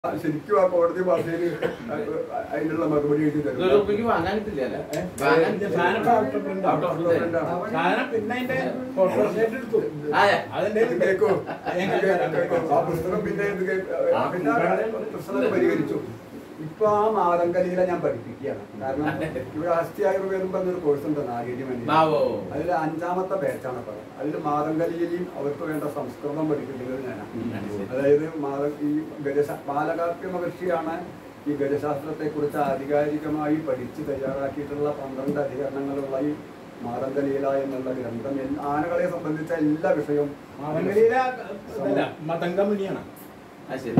ശരിക്കും ആ കോടതി ഭാഷയിൽ അതിനുള്ള മറുപടി എഴുതി തരും ഇതൊരു ഉറുപ്പിക്ക് വാങ്ങാൻ കിട്ടില്ല അല്ലേ? ഏ? വാങ്ങാൻ ഇതിന്റെ കിട്ടില്ല. സാധനം ഇപ്പൊ out of print ആണ്. Out of print ആണ്. സാധനം പിന്നെ അതിന്റെ ഫോട്ടോസ്റ്റാറ്റ് എടുത്തു ആ, അതിന്റെ ഇത് കേൾക്കൂ. ഇത് കേൾക്കൂ. ആ പുസ്തകം പിന്നെ ഇത് കേൾക്കൂ. ആ പിന്നെ ആ പ്രശ്നം പരിഹരിച്ചു ഇപ്പൊ ആ മാതങ്കലിയിലെ ഞാൻ പഠിപ്പിക്കുകയാണ് കാരണം ഇവിടെ അസ്ഥിയായുർവേദം പറഞ്ഞൊരു കോഴ്സ് ഉണ്ട് നാഗേര്യമണി ബാവോ. അതിൽ അഞ്ചാമത്തെ ബാച്ചാണ് പറയാം അതിൽ മാതങ്കലിയിലും അവർക്ക് വേണ്ട സംസ്കൃതം പഠിപ്പിക്കുന്നത് ഞാനാണ് അതായത് മാത ഈ ഗജശ ബാലകാർപ്യ മഹർഷിയാണ് ഈ ഗജശാസ്ത്രത്തെ കുറിച്ച് ആധികാരികമായി പഠിച്ച് തയ്യാറാക്കിയിട്ടുള്ള പന്ത്രണ്ട് അധികരണങ്ങളുള്ള ഈ മാതങ്കലീല എന്നുള്ള ഗ്രന്ഥം എല്ലാ- ആനകളെ സംബന്ധിച്ച എല്ലാ വിഷയവും മാതങ്കലീല അതല്ല മതങ്കമുനിയാണ് ആ, ശരി.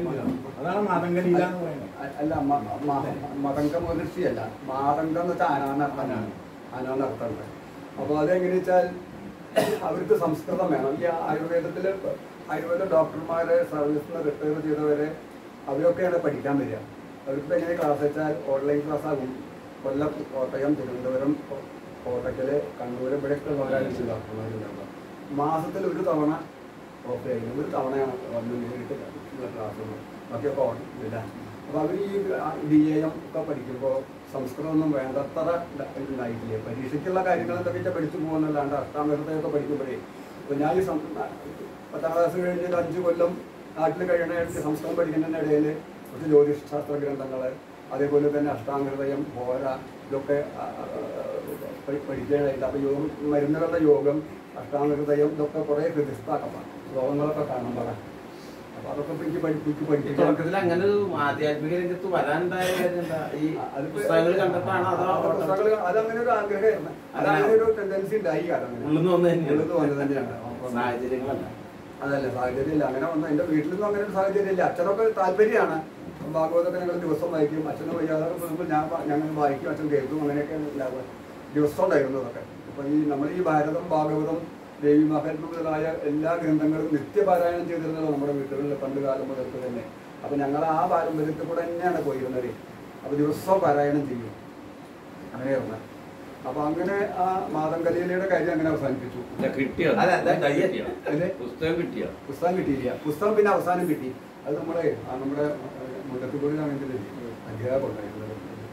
അതാണ് മാതങ്കലീല എന്ന് പറയുന്നത് അ- അല്ല മ- മ- മതങ്ക മഹർഷിയല്ല മാതങ്കം എന്ന് വെച്ചാൽ അനാനർത്ഥമാണ് അനാനർത്ഥമുണ്ട് അപ്പോൾ അതെങ്ങനെ വെച്ചാൽ അവർക്ക് സംസ്കൃതം വേണം ഈ ആയുർവേദത്തിൽ ആയുർവേദ ഡോക്ടർമാരെ സർവീസിൽ നിന്ന് റിട്ടയർ ചെയ്തവരെ അവരൊക്കെയാണ് പഠിക്കാൻ വരിക അവർക്ക് എങ്ങനെ ക്ലാസ് വെച്ചാൽ ഓൺലൈൻ ക്ലാസ് ആകും കൊല്ലം കോട്ടയം തിരുവനന്തപുരം കോ- കോട്ടക്കല് കണ്ണൂർ ഇവിടെയൊക്കെ ഉള്ളവരാണ് ഈ ഡോക്ടർമാരുണ്ടാവുക മാസത്തിൽ ഒരു തവണ ഓഫ്ലൈൻ ഒരു തവണയാണ് വന്ന് നേരിട്ട് ഉള്ള ക്ലാസ്സൊന്നും ബാക്കിയൊക്കെ ഓൺ ഇല്ല അപ്പോൾ അവർ ഈ ഡി എ എം ഒക്കെ പഠിക്കുമ്പോൾ സംസ്കൃതമൊന്നും വേണ്ടത്ര ഇത- ഉണ്ടായിട്ടില്ല പരീക്ഷയ്ക്കുള്ള കാര്യങ്ങൾ എന്തൊക്കെ വെച്ചാൽ പഠിച്ചു പോകുന്നല്ലാണ്ട് അഷ്ടാംഗത്തെയൊക്കെ പഠിക്കുമ്പോഴേ അപ്പോൾ ഞാൻ ഈ സം- പത്താം ക്ലാസ് കഴിഞ്ഞ് ഒരു അഞ്ച് കൊല്ലം നാട്ടിൽ കഴിയണ എനിക്ക് സംസ്കൃതം പഠിക്കുന്നതിൻ്റെ ഇടയിൽ കുറച്ച് ജ്യോതിഷശാസ്ത്ര ഗ്രന്ഥങ്ങൾ അതേപോലെ തന്നെ അഷ്ടാംഗഹൃദയം ഹോര ഇതൊക്കെ ആ, ആ, പഠി- പഠിക്കാനായിട്ട് അപ്പോൾ യോഗം മരുന്നുകളുടെ യോഗം അഷ്ടാംഗഹൃദയം ഇതൊക്കെ കുറേ ഹൃദയസ്ഥാക്കമാണ് ശ്ലോകങ്ങളൊക്കെ കാണാൻ പറയാം അപ്പോൾ അതൊക്കെ ഇപ്പൊ എനിക്ക് പഠിപ്പിച്ച് ഈ പഠിപ്പിക്കാൻ തുടക്കത്തിൽ അങ്ങനെ ഒരു ആധ്യാത്മിക രംഗത്ത് വരാനുണ്ടായ കാര്യം എന്താ? ഈ അതിപ്പോ- പുസ്തകങ്ങൾ കണ്ടിട്ടാണോ അതോ ആ, പുസ്തകങ്ങള് അതങ്ങനെ ഒരു ആഗ്രഹമായിരുന്നു അതങ്ങനെ ഒരു ടെൻഡൻസി ഉണ്ടായി അതങ്ങനെ ഉള്ളിന്ന് വന്നത് തന്നെയാണ്. ഉള്ളിന്ന് വന്നത് തന്നെയാണ് അപ്പൊ സാഹചര്യങ്ങളല്ല അതല്ല സാഹചര്യമില്ല അങ്ങനെ വന്ന എൻ്റെ വീട്ടിലൊന്നും അങ്ങനെ ഒരു സാഹചര്യമില്ല അച്ഛനൊക്കെ താല്പര്യമാണ് ഭാഗവതമൊക്കെ ഞങ്ങൾ ദിവസം വായിക്കും അച്ഛന് വയ്യാതെ പോകുമ്പോൾ ഞാൻ വാ- ഞങ്ങൾ വായിക്കും അച്ഛൻ കേൾക്കും അങ്ങനെയൊക്കെ ഉണ്ടാവുക ദിവസം ഉണ്ടായിരുന്നു അതൊക്കെ അപ്പൊ ഈ നമ്മൾ ഈ ഭാരതം ഭാഗവതം ദേവി മഹാത്മ മുതലായ എല്ലാ ഗ്രന്ഥങ്ങളും നിത്യപാരായണം ചെയ്തിരുന്നത് നമ്മുടെ വീട്ടുകളിൽ പണ്ട് കാലം മുതൽക്ക് തന്നെ അപ്പൊ ഞങ്ങൾ ആ പാരമ്പര്യത്തിൽ കൂടെ തന്നെയാണ് പോയിരുന്നത് അപ്പൊ ദിവസവും പാരായണം ചെയ്യും അങ്ങനെയായിരുന്നു അപ്പൊ അങ്ങനെ ആ മാതങ്കലീലയുടെ കാര്യം അങ്ങനെ അവസാനിപ്പിച്ചു ഇല്ല, കിട്ടിയോ അല്ല, അല്ല, പുസ്തകം കിട്ടിയോ അതെ. പുസ്തകം കിട്ടിയോ പുസ്തകം കിട്ടിയില്ല പുസ്തകം പിന്നെ അവസാനം കിട്ടി അത് നമ്മുടെ ആ നമ്മുടെ മുണ്ടത്തുകൂടിലാണെങ്കിൽ അധ്യാപകം ഉണ്ടായിരുന്നത്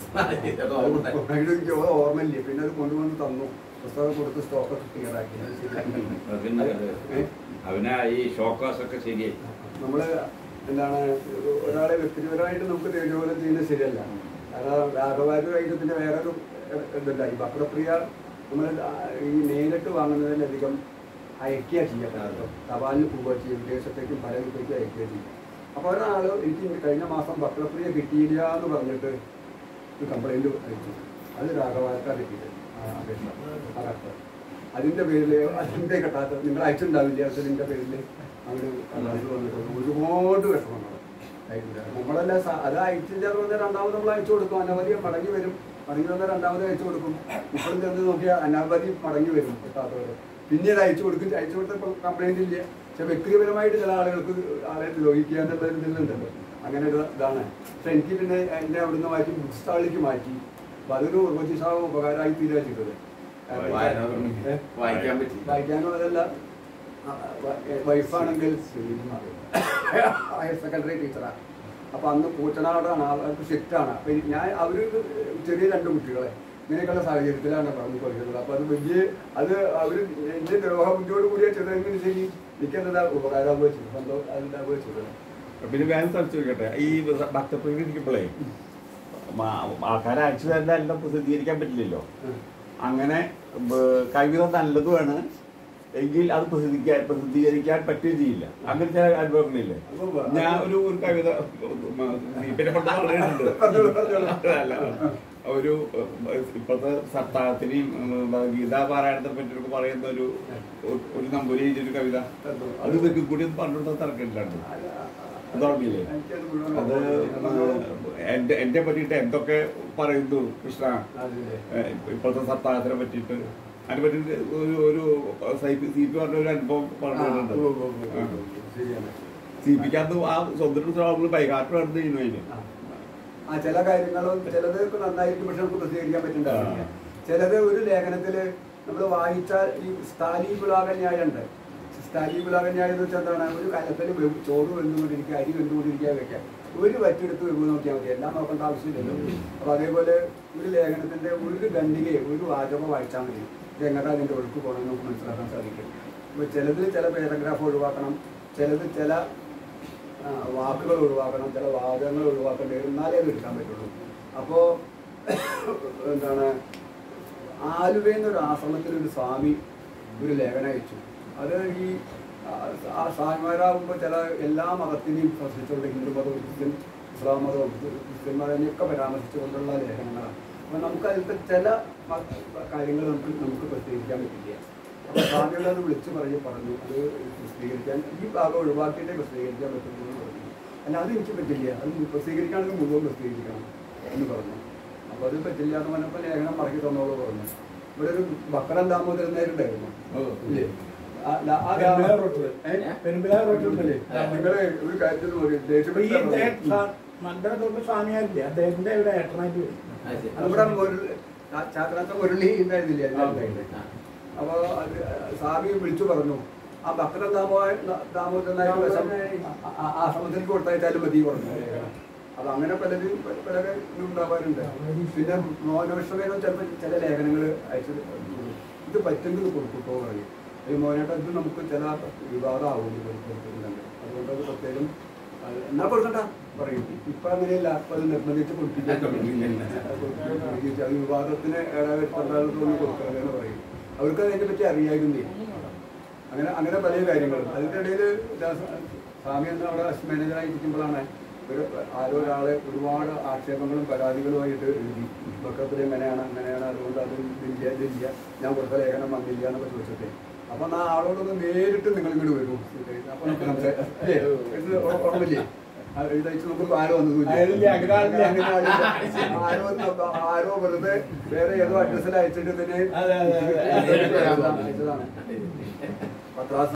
അത് അത് ഓർമ്മ അതിന് എനിക്ക് ഓർമ്മയില്ല പിന്നെ അത് കൊണ്ടുവന്ന് തന്നു പുസ്തകം കൊടുത്ത് സ്റ്റോക്കൊക്കെ ക്ലിയർ ആക്കി അത് ശരിയാക്കി. പിന്നെ അത് ഏ? അവനാ ഈ ഷോക്കാസ് ഒക്കെ ശരിയായി നമ്മള് എന്താണ് ഒരാളെ വ്യക്തിപരമായിട്ട് നമുക്ക് തേജോലം ചെയ്യുന്നത് ശരിയല്ല കാരണം രാഘവാരുമായിട്ട് പിന്നെ വേറൊരു ഇതുണ്ട് ഈ ഭക്തപ്രിയ നമ്മൾ ഈ നേരിട്ട് വാങ്ങുന്നതിലധികം അയക്കുക ചെയ്യാം തപാലിന് പോവുക ചെയ്യും വിദേശത്തേക്കും പല വിധത്തേക്കും അയക്കുക ചെയ്യും അപ്പോൾ ഒരാൾ എനിക്ക് ഇന്ന് കഴിഞ്ഞ മാസം ഭക്തപ്രിയ കിട്ടിയില്ല എന്ന് പറഞ്ഞിട്ട് ഒരു കംപ്ലൈൻറ്റ് അയച്ചു അത് രാഘവാർക്കാർ കിട്ടിയത് ആ അപേക്ഷ ആ കത്ത് അതിന്റെ പേരിൽ അതിന്റെ കെട്ടാത്ത നിങ്ങൾ അയച്ചിട്ടുണ്ടാവില്ല അതിന്റെ പേരിൽ അവര് കള്ളാസ് വന്നിട്ട് ഒരുപാട് വിഷമങ്ങൾ നമ്മളല്ല സ- അത് അയച്ചില്ല എന്ന് പറഞ്ഞാൽ രണ്ടാമത് നമ്മൾ അയച്ചു കൊടുക്കും അനവധി മടങ്ങി വരും മടങ്ങി വന്നാൽ രണ്ടാമത് അയച്ചു കൊടുക്കും ഇപ്പോഴും ചെന്ന് നോക്കിയാൽ അനവധി മടങ്ങി വരും കിട്ടാത്തവര് പിന്നീട് അയച്ചു കൊടുക്കും അയച്ചു കൊടുത്തപ്പോൾ കംപ്ലൈന്റ് ഇല്ല പക്ഷെ വ്യക്തിപരമായിട്ട് ചില ആളുകൾക്ക് ആളെ ദ്രോഹിക്കുക എന്നുള്ള ഒരു ഇതിലുണ്ടല്ലോ അങ്ങനെ ഒരു ഇതാണ് പക്ഷെ എനിക്ക് പിന്നെ എന്നെ അവിടുന്ന് മാറ്റി ബുക്ക് സ്റ്റാളിലേക്ക് മാറ്റി അപ്പൊ അതൊരു ഉർവശിഷാവ് ഉപകാരമായി തീരുക ചെയ്തത് വായന ഏ? വായിക്കാൻ പറ്റി വായിക്കാനും അതല്ല വൈഫാണെങ്കിൽ ഹയർ സെക്കൻഡറി ടീച്ചറാണ് അപ്പൊ അന്ന് കൂറ്റനാടാണ് അവർക്ക് ഷിഫ്റ്റാണ് അപ്പൊ ഇനി ഞാൻ അവര് ചെറിയ രണ്ട് കുട്ടികളെ ഇങ്ങനെയൊക്കെയുള്ള സാഹചര്യത്തിലാണ് പറഞ്ഞു കൊടുക്കുന്നത് അപ്പൊ അത് വലിയ അത് അവര് എന്റെ ദ്രോഹബുദ്ധിയോട് കൂടിയ ചെറുതെങ്കിലും ശരി എനിക്കെന്താ ഉപകാരമാകുക ചെയ്തു സന്തോഷം അതുണ്ടാവുക ചെയ്തത് പിന്നെ വേറെ സ്ഥലത്ത് ചോദിക്കട്ടെ ഈ ഭക്തപ്രവൃത്തി ഇരിക്കുമ്പോഴേ ആൾക്കാരെ അയച്ചു തരുന്ന എല്ലാം പ്രസിദ്ധീകരിക്കാൻ പറ്റില്ലല്ലോ അങ്ങനെ ബ- കവിത നല്ലതുമാണ് എങ്കിൽ അത് പ്രസിദ്ധിക്കാൻ പ്രസിദ്ധീകരിക്കാൻ പറ്റുകയും ചെയ്യില്ല അങ്ങനെ ചില അനുഭവങ്ങളില്ലേ അപ്പൊ ഞാൻ ഒരു ഒരു കവിത പിന്നെ കൊണ്ട് പറഞ്ഞിട്ടുണ്ട് പറഞ്ഞോളൂ, പറഞ്ഞോളൂ. അല്ല ഒരു ഏഹ്, ഇപ്പോഴത്തെ സപ്താഹത്തിനെയും ഉം, ഗീതാപാരായണത്തെ പറ്റിയൊക്കെ പറയുന്ന ഒരു ഒരു- ഒരു നമ്പൂരി എഴുതിയൊരു കവിത അത് ഇതൊക്കെ കൂടി ഒന്ന് പറഞ്ഞിട്ട് തർക്കമില്ലാണ്ട് അതോർമ്മയില്ലേ എനിക്കത് മുഴുവൻ അത് ഓർമ്മയില്ല. എന്റെ എന്റെ പറ്റിയിട്ട് എന്തൊക്കെ പറയുന്നു കൃഷ്ണ അതില്ലേ. ഏഹ് ഇപ്പോഴത്തെ സപ്താഹത്തിനെ പറ്റിയിട്ട് അതിനെ പറ്റിയിട്ട് ഒരു ഒരു സി പി പറഞ്ഞ ഒരു അനുഭവം ആ, പറഞ്ഞിട്ടുണ്ട് ഉവ്വ് ഉവ്വ് ഉവ്വ് ഉവ്വ്. ശരിയാണ് സി പിക്കകത്ത് ആ സ്വന്തം നമ്മൾ ബൈകാട്ട് നടന്നു ചെയ്യുന്നു അതിന് ആ. ആ ചില കാര്യങ്ങളും ചിലത് ഇപ്പൊ നന്നായിരിക്കും പക്ഷെ നമുക്ക് പ്രസിദ്ധീകരിക്കാൻ പറ്റുന്നുണ്ടാവില്ല ചിലത് ഒരു ലേഖനത്തില് നമ്മൾ വായിച്ച ഈ സ്ഥാലി പുലാകന്യായം ഉണ്ട് സ്ഥാലി പുലാകന്യായം എന്ന് വെച്ചാൽ എന്താണ് ഒരു കലത്തിൽ ചോറ് വെന്തുകൊണ്ടിരിക്കുക അരി വെന്തുകൊണ്ടിരിക്കുക വെക്കാം ഒരു വറ്റിയെടുത്ത് വിഭവം നോക്കിയാൽ മതി എല്ലാം നോക്കേണ്ട ആവശ്യമില്ലല്ലോ അപ്പൊ അതേപോലെ ഒരു ലേഖനത്തിന്റെ ഒരു ഖണ്ഡികയെ ഒരു വാചകം വായിച്ചാൽ മതി ഇത് എങ്ങനെ അതിന്റെ ഒഴുക്ക് പോകണമെന്ന് നമുക്ക് മനസ്സിലാക്കാൻ സാധിക്കും അപ്പൊ ചിലതിൽ ചില പാരഗ്രാഫ് ഒഴിവാക്കണം ചിലത് ചില ആ, വാക്കുകൾ ഒഴിവാക്കണം ചില വാചകങ്ങൾ ഒഴിവാക്കേണ്ടി വരും എന്നാലേ അത് എടുക്കാൻ പറ്റുള്ളൂ അപ്പോ എന്താണ് ആലുവയിൽ ഒരു ആശ്രമത്തിൽ ഒരു സ്വാമി ഒരു ലേഖനം അയച്ചു അത് ഈ ആ- ആ സ്വാമിമാരാകുമ്പോൾ ചില എല്ലാ മതത്തിനെയും സ്പർശിച്ചുകൊണ്ട് ഹിന്ദു മതവും ക്രിസ്ത്യൻ ഇസ്ലാം മതവും ക്രിസ്ത്യൻ മതത്തിനെയൊക്കെ പരാമർശിച്ചുകൊണ്ടുള്ള ലേഖനങ്ങളാണ് അപ്പൊ നമുക്ക് അതിലത്തെ ചില മ- കാര്യങ്ങൾ നമുക്ക് നമുക്ക് പ്രസിദ്ധീകരിക്കാൻ പറ്റില്ല അപ്പൊ സ്വാമികൾ അത് വിളിച്ചു പറഞ്ഞ് പറഞ്ഞു അത് പ്രസിദ്ധീകരിക്കാൻ ഈ ഭാഗം ഒഴിവാക്കിയിട്ടേ പ്രസിദ്ധീകരിക്കാൻ പറ്റുള്ളൂ എന്ന് പറഞ്ഞു അല്ല അത് എനിക്ക് പറ്റില്ല അത് പ്രസിദ്ധീകരിക്കുകയാണെങ്കിൽ മുഴുവൻ പ്രസിദ്ധീകരിക്കണം എന്ന് പറഞ്ഞു അപ്പൊ അത് പറ്റില്ല എന്ന് പറഞ്ഞപ്പോൾ ലേഖനം മടക്കി തന്നോളൂ പറഞ്ഞു ഇവിടെ ഒരു ബക്കറൻ ദാമോദരൻ നേരുണ്ടായിരുന്നു ഇല്ലേ ആ- ആ- ആ പെരുമ്പിലാവ് റോട്ടില്. ഏ? പെരുമ്പിലാവ് റോട്ടിലുണ്ടല്ലേ? നിങ്ങള് ഒരു കാര്യത്തിൽ ഒരു അപ്പൊ ഈ ദേഷ്യപ്പെട്ട ഇദ്ദേഹം സ്വാ- മദ്രാസ് സ്വാമിയാരില്ലേ അദ്ദേഹത്തിന്റെ ഇവിടെ ഏട്ടനായിട്ട് വരും അത് ശരി. നമ്മുടെ മുരളി ചാത്തനാത്ത മുരളി ഉണ്ടായിരുന്നില്ലേ ആ. അതിലുണ്ടായിരുന്നത് അപ്പൊ അത് സ്വാമി വിളിച്ചു പറഞ്ഞു ആ ഭക്തൻ ദാമോ ദാമോദരനായ വശം ആ- ആ- ആശ്രമത്തിലേക്ക് കൊടുത്തയച്ചാലും മതി പറഞ്ഞു അപ്പൊ അങ്ങനെ പലരും പല പല ഇതും ഉണ്ടാവാറുണ്ട് പിന്നെ മോനവിഷമേനോ ചിലപ്പോൾ ചില ലേഖനങ്ങൾ അയച്ചു ഇത് പറ്റുമെങ്കിൽ കൊടുക്കട്ടോ പറയും ഈ മോനേട്ട ഇത് നമുക്ക് ചില വിവാദമാവും ഇത് കൊടുക്കുന്നുണ്ട് അതുകൊണ്ട് അത് പ്രത്യേകം അത് എന്നാ കൊടുക്കണ്ട പറയും ഇപ്പൊ അങ്ങനെയല്ല അപ്പൊ അത് നിർബന്ധിച്ച് കൊടുപ്പിക്കാൻ തുടങ്ങി അത് വിവാദത്തിന് ഇടവരുത്തേണ്ടതൊന്നും കൊടുക്കരുതെന്ന് പറയും അവർക്ക് അതിനെ പറ്റി അറിയായിരുന്നേ അങ്ങനെ അങ്ങനെ പല കാര്യങ്ങളും അതിന്റെ ഇടയിൽ സ്വാമി എന്ന അവിടെ മാനേജറായി ഇരിക്കുമ്പോഴാണ് ഒരു ആരോ ഒരാളെ ഒരുപാട് ആക്ഷേപങ്ങളും പരാതികളുമായിട്ട് എഴുതി ബക്കത്തിൽ എങ്ങനെയാണ് അങ്ങനെയാണ് അതുകൊണ്ട് അത് ഇതില്ല ഇതില്ല ഞാൻ കൊടുത്ത ലേഖനം വന്നില്ല എന്നൊക്കെ ചോദിച്ചിട്ട് അപ്പൊ ആ ആളോടൊന്ന് നേരിട്ട് നിങ്ങൾ ഇങ്ങോട്ട് വരൂ അപ്പൊ നമുക്ക് സംസാരിക്കാം. അല്ലേ? ഇത് ഓ- ഓർമ്മയില്ലേ ആ എഴുതയച്ച് നമുക്ക് ആരോ വന്നതുമില്ല. അയലില്ല, അങ്ങനെ ആളില്ല. അങ്ങനെ ആളില്ല. ആരോ ഒന്ന് ആരോ വെറുതെ വേറെ ഏതോ അഡ്രസ്സിൽ അയച്ചിട്ട് തന്നെ അതെ, അതെ, അതെ. അയച്ചതാണ് പത്രാസ്